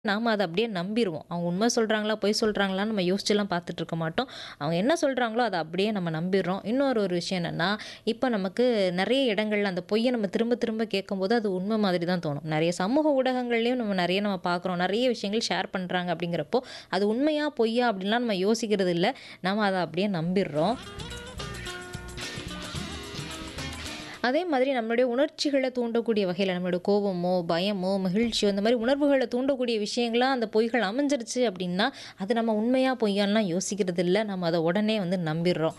நாம அத அப்படியே நம்பிருவோம். அவங்க உண்மை சொல்றாங்களா, பொய் சொல்றாங்களான்னு நம்ம யோசிச்சுலாம் பார்த்துட்டு இருக்க மாட்டோம். அவங்க என்ன சொல்றாங்களோ அத அப்படியே நம்ம நம்பிர்றோம். இன்னொரு ஒரு விஷயம் என்னன்னா, இப்ப நமக்கு நெறைய இடங்கள்ல அந்த பொய்ய நம்ம திரும்ப திரும்ப கேட்கும்போது அது உண்மை மாதிரி தான் தோணும். நெறைய சமூக ஊடகங்கள்லயும் நம்ம நெறைய நம்ம பார்க்குறோம். நெறைய விஷயங்கள் ஷேர் பண்றாங்க அப்படிங்கிறப்போ, அது உண்மையா, பொய்யா அப்படின்லாம் நம்ம யோசிக்கிறது இல்ல. நம்ம அத அப்படியே நம்பிர்றோம். அதே மாதிரி நம்மளுடைய உணர்ச்சிகள தூண்டக்கூடிய வகையில நம்மளுடைய கோவமோ, பயமோ, மகிழ்ச்சியோ இந்த மாரி உணர்வுகள தூண்டக்கூடிய விஷயங்களா அந்த பொய்கள் அமைஞ்சிருச்சு அப்படின்னா, அது நம்ம உண்மையா, பொய்யான்லாம் யோசிக்கிறது இல்ல. நம்ம அத உடனே வந்து நம்பிர்றோம்.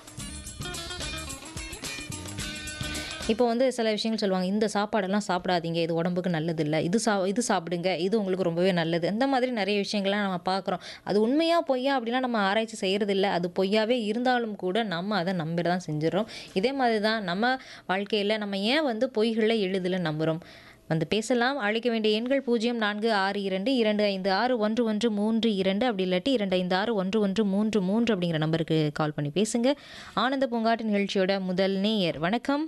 இப்போ வந்து சில விஷயங்கள் சொல்லுவாங்க. இந்த சாப்பாடெல்லாம் சாப்பிடாதீங்க. இது உடம்புக்கு நல்லதில்ல. இது சா இது சாப்பிடுங்க. இது உங்களுக்கு ரொம்பவே நல்லது. இந்த மாதிரி நெறைய விஷயங்கள்லாம் நம்ம பார்க்குறோம். அது உண்மையா, பொய்யா அப்படிலாம் நம்ம ஆராய்ச்சி செய்றதில்ல. அது பொய்யாவே இருந்தாலும் கூட நம்ம அத நம்பிட தான் செஞ்சுர்றோம். இதே மாதிரி தான் நம்ம வாழ்க்கையில நம்ம ஏன் வந்து பொய்கள எளிதில நம்புறோம்? வந்து பேசலாம். அழைக்க வேண்டிய எண்கள் 0462256113 அப்படி இல்லாட்டி 256113 அப்படிங்கிற நம்பருக்கு கால் பண்ணி பேசுங்க. ஆனந்த பூங்காட்டு நிகழ்ச்சியோட முதல் நேயர். வணக்கம்.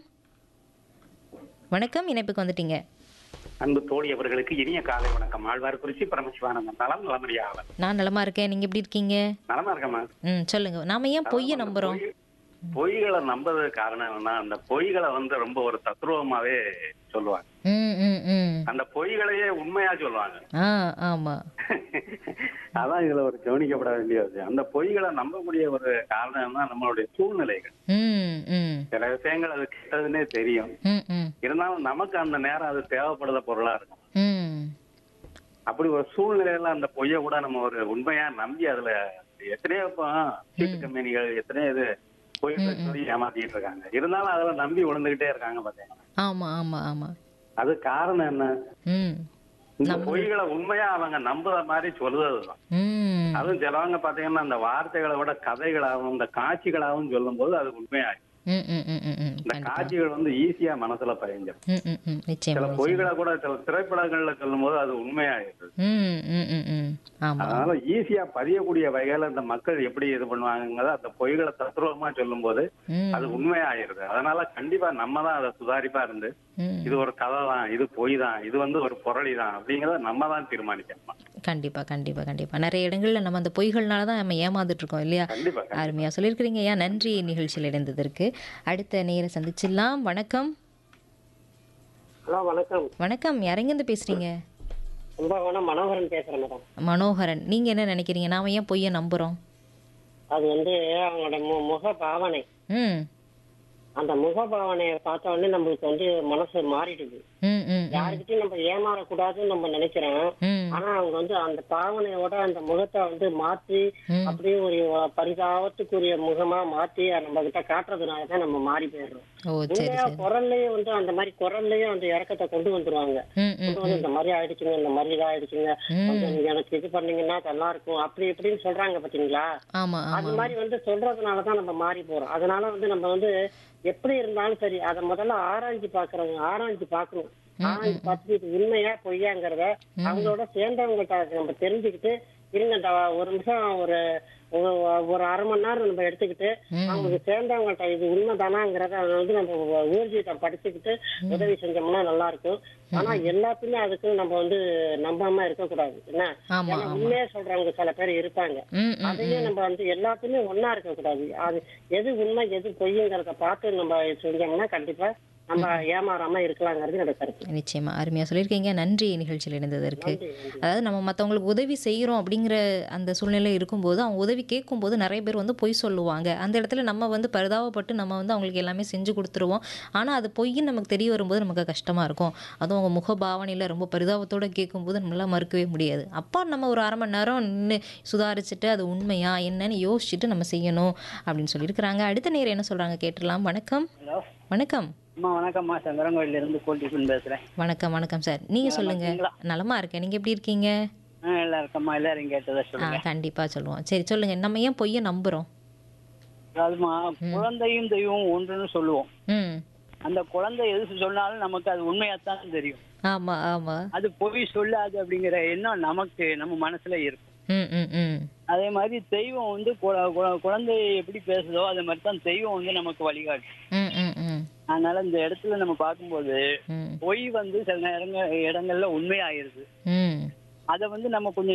வணக்கம். இணைப்புக்கு வந்துட்டீங்க. அன்பு தோழி அவர்களுக்கு இனிய காலை வணக்கம் ஆழ்வார்குறிச்சி பரமசிவானந்தம் நலம் நலமறியாளர் நான் நலமா இருக்கேன். நீங்க எப்படி இருக்கீங்க? நலமா இருக்கமா ம். சொல்லுங்க. நாம ஏன் பொய்ய நம்புறோம்? பொய்களை நம்புறதுக்கு காரணம் என்னன்னா அந்த பொய்களை வந்து ரொம்ப ஒரு தத்ரூபமாவே சொல்லுவாங்க ம், ம், ம். அந்த பொய்களையே உண்மையா சொல்லுவாங்க ஆ, ஆமா. அதான் இதுல ஒரு கவனிக்கப்பட வேண்டிய விஷயம் அந்த பொய்களை நம்பக்கூடிய ஒரு காரணம் தான் நம்மளுடைய சூழ்நிலைகள் ம், ம். சில விஷயங்கள் அது கெட்டதுன்னே தெரியும் ம், ம். இருந்தாலும் நமக்கு அந்த நேரம் அது தேவைப்படுத பொருளா இருக்கும் ம். அப்படி ஒரு சூழ்நிலையில அந்த பொய்யை கூட நம்ம ஒரு உண்மையா நம்பி அதுல எத்தனையோ இப்போ சீட்டு கம்பெனிகள் எத்தனையோ இது பொய்களை சொல்லி ஏமாத்திட்டு இருக்காங்க இருந்தாலும் அதுல நம்பி விழுந்துகிட்டே இருக்காங்க பாத்தீங்கன்னா ஆமா, ஆமா, ஆமா. அது காரணம் என்ன ம். இந்த பொய்களை உண்மையா அவங்க நம்புற மாதிரி சொல்லுறதுதான் ம். அதுவும் சிலவங்க பாத்தீங்கன்னா அந்த வார்த்தைகளை விட கதைகளாகவும் இந்த காட்சிகளாகவும் சொல்லும் போது அது உண்மையாகும் ம், ம், ம், ம், ம். இந்த கண்டிப்பா. காட்சிகள் வந்து ஈஸியா மனசுல பதிஞ்சிடும் ம், ம், ம். நிச்சயமா, சில நிச்சயமா. பொய்களை கூட சில திரைப்படங்கள்ல சொல்லும் போது அது உண்மையாயிடுது ம், ம், ம், ம். ஆமா. அதனால ஈஸியா பதியக்கூடிய வகையில இந்த மக்கள் எப்படி இது பண்ணுவாங்கங்கிறத அந்த பொய்களை தத்ரூபமா சொல்லும் போது ம். அது உண்மையாயிருது அதனால கண்டிப்பா நம்ம தான் அதை சுதாரிப்பா இருந்து ம். இது ஒரு கதை தான் இது பொய் தான் இது வந்து ஒரு புரளி தான் அப்படிங்கறத நம்ம தான் தீர்மானிக்கணும் கண்டிப்பா, கண்டிப்பா, கண்டிப்பா. நெறைய இடங்கள்ல நம்ம அந்த பொய்கள்னால தான் நம்ம ஏமாந்துட்டு இருக்கோம் இல்லையா? கண்டிப்பா கண்டிப்பா. அருமையா சொல்லியிருக்கிறீங்க ஐயா. நன்றி நிகழ்ச்சியில் இணைந்ததற்கு. அடுத்த நேயரை சந்திச்சிடலாம். வணக்கம். ஹலோ வணக்கம் வணக்கம். யாரெங்கேருந்து பேசுறீங்க? கும்பகோணம் மனோகரன் பேசுறேன் மேடம் மனோகரன். நீங்க என்ன நினைக்கிறீங்க? நாம ஏன் பொய்ய நம்புறோம்? அது வந்து அவங்களோட மு- முக பாவனை ம். அந்த முக பாவனையை பார்த்த உடனே நம்மளுக்கு வந்து மனசு மாறிடுது ம், ம், ம். யாருக்கிட்டையும் நம்ம ஏமாறக்கூடாதுன்னு நம்ம நினைக்கிறோம் ம். ஆனா அவங்க வந்து அந்த பாவனையோட அந்த முகத்தை வந்து மாத்தி ம். அப்படியே ஒரு பரிதாபத்துக்குரிய முகமா மாத்தி நம்ம கிட்ட காட்டுறதுனாலதான் நம்ம மாறி போயிடுறோம் ஓ சரி உண்மையா சரி. குரல்லையும் வந்து அந்த மாதிரி குரல்லையும் அந்த இறக்கத்தை கொண்டு வந்துருவாங்க ம், ம், கொண்டு வந்து இந்த மாதிரி ஆயிடுச்சுங்க இந்த மாதிரி இதாயிடுச்சுங்க ம். கொஞ்சம் நீங்க எனக்கு இது பண்ணீங்கன்னா நல்லா இருக்கும் அப்படி இப்படின்னு சொல்றாங்க பாத்தீங்களா ஆமா அது ஆமா. மாதிரி வந்து சொல்றதுனாலதான் நம்ம மாறி போறோம் அதனால வந்து நம்ம வந்து எப்படி இருந்தாலும் சரி அதை முதல்ல ஆராய்ஞ்சு பாக்குறவங்க ஆராய்ஞ்சு பாக்கணும் ஆராய்ஞ்சு பார்த்துட்டு இது உண்மையா பொய்யாங்கிறத அவங்களோட சேர்ந்தவங்கள்ட்ட நம்ம தெரிஞ்சுக்கிட்டு இருங்க இந்த ஒரு நிமிஷம் ஒரு ஒரு- ஒரு அரை மணி நேரம் நம்ம எடுத்துக்கிட்டு ம். அவங்களுக்கு சேர்ந்தவங்கள்ட்ட இது உண்மைதானாங்கிறத அதை வந்து நம்ம ஊர்ஜித்தை படிச்சுக்கிட்டு உதவி செஞ்சோம்னா நல்லா இருக்கும் ஆனா எல்லாத்தையுமே அதுக்கு நம்ம வந்து நம்பாம இருக்கக்கூடாது என்ன ஆமா ஏன்னா ஆமா. உண்மையா சொல்றவங்க சில பேர் இருப்பாங்க ம், ம், அதையும் நம்ம வந்து எல்லாத்துலயுமே ஒண்ணா இருக்க கூடாது அது எது உண்மை எது பொய்யுங்கிறத பார்த்து நம்ம செஞ்சோம்னா கண்டிப்பா நம்ம ஏமாறாம இருக்கலாங்கிறது என்னோட கருத்து நிச்சயமா அருமையா சொல்லியிருக்கீங்க. நன்றி நிகழ்ச்சியில் இணைந்ததற்கு. நன்றி, நன்றி. அதாவது நம்ம மத்தவங்களுக்கு உதவி செய்றோம் அப்படிங்கிற அந்த சூழ்நிலை இருக்கும்போது, அவங்க உதவி கேட்கும்போது நெறைய பேர் வந்து பொய் சொல்லுவாங்க. அந்த இடத்துல நம்ம வந்து பரிதாபப்பட்டு நம்ம வந்து அவங்களுக்கு எல்லாமே செஞ்சு குடுத்துருவோம். ஆனா அது பொய்ன்னு நமக்கு தெரிய வரும்போது நமக்கு கஷ்டமா இருக்கும். அதுவும் அவங்க முக பாவனையில ரொம்ப பரிதாபத்தோட கேட்கும்போது நம்மளால மறுக்கவே முடியாது. அப்ப நம்ம ஒரு 1/2 மணி நேரம் நின்னு சுதாரிச்சுட்டு அது உண்மையா என்னன்னு யோசிச்சுட்டு நம்ம செய்யணும் அப்படின்னு சொல்லியிருக்கிறாங்க. அடுத்த நேயர் என்ன சொல்றாங்க கேட்டுறலாம். வணக்கம். ஹலோ வணக்கம். அம்மா வணக்கம்மா சங்கரங்கோயில இருந்து கோட்டிப்பன் பேசுறேன் வணக்கம் வணக்கம் சார். நீங்க நலமா சொல்லுங்க. இருக்கீங்களா? நலமா இருக்கேன். நீங்க எப்படி இருக்கீங்க? ஆ நல்லா இருக்கம்மா எல்லாரும் கேட்டதை ஆ சொல்லுங்க கண்டிப்பா சொல்லுவோம். சரி சொல்லுங்க. நம்ம ஏன் பொய்ய நம்புறோம்? அதாவதுமா குழந்தையும் தெய்வம் ஒன்றுன்னு சொல்லுவோம் ம். அந்த குழந்தை எது சொன்னாலும் நமக்கு அது உண்மையாத்தான் தெரியும் ஆமா ஆமா. அது பொய் சொல்லாது அப்படிங்கிற எண்ணம் நமக்கு நம்ம மனசுல இருக்கும் ம் ம் ம். அதே மாதிரி தெய்வம் வந்து கு- கு- குழந்தை எப்படி பேசுதோ அதே மாதிரி தான் தெய்வம் வந்து நமக்கு வழிகாட்டும் ம் ம் ம். அதனால இந்த இடத்துல நம்ம பார்க்கும்போது ம். பொய் வந்து சில நேரங்க இடங்கள்ல உண்மையாயிருது ம். அதை வந்து நம்ம கொஞ்சம்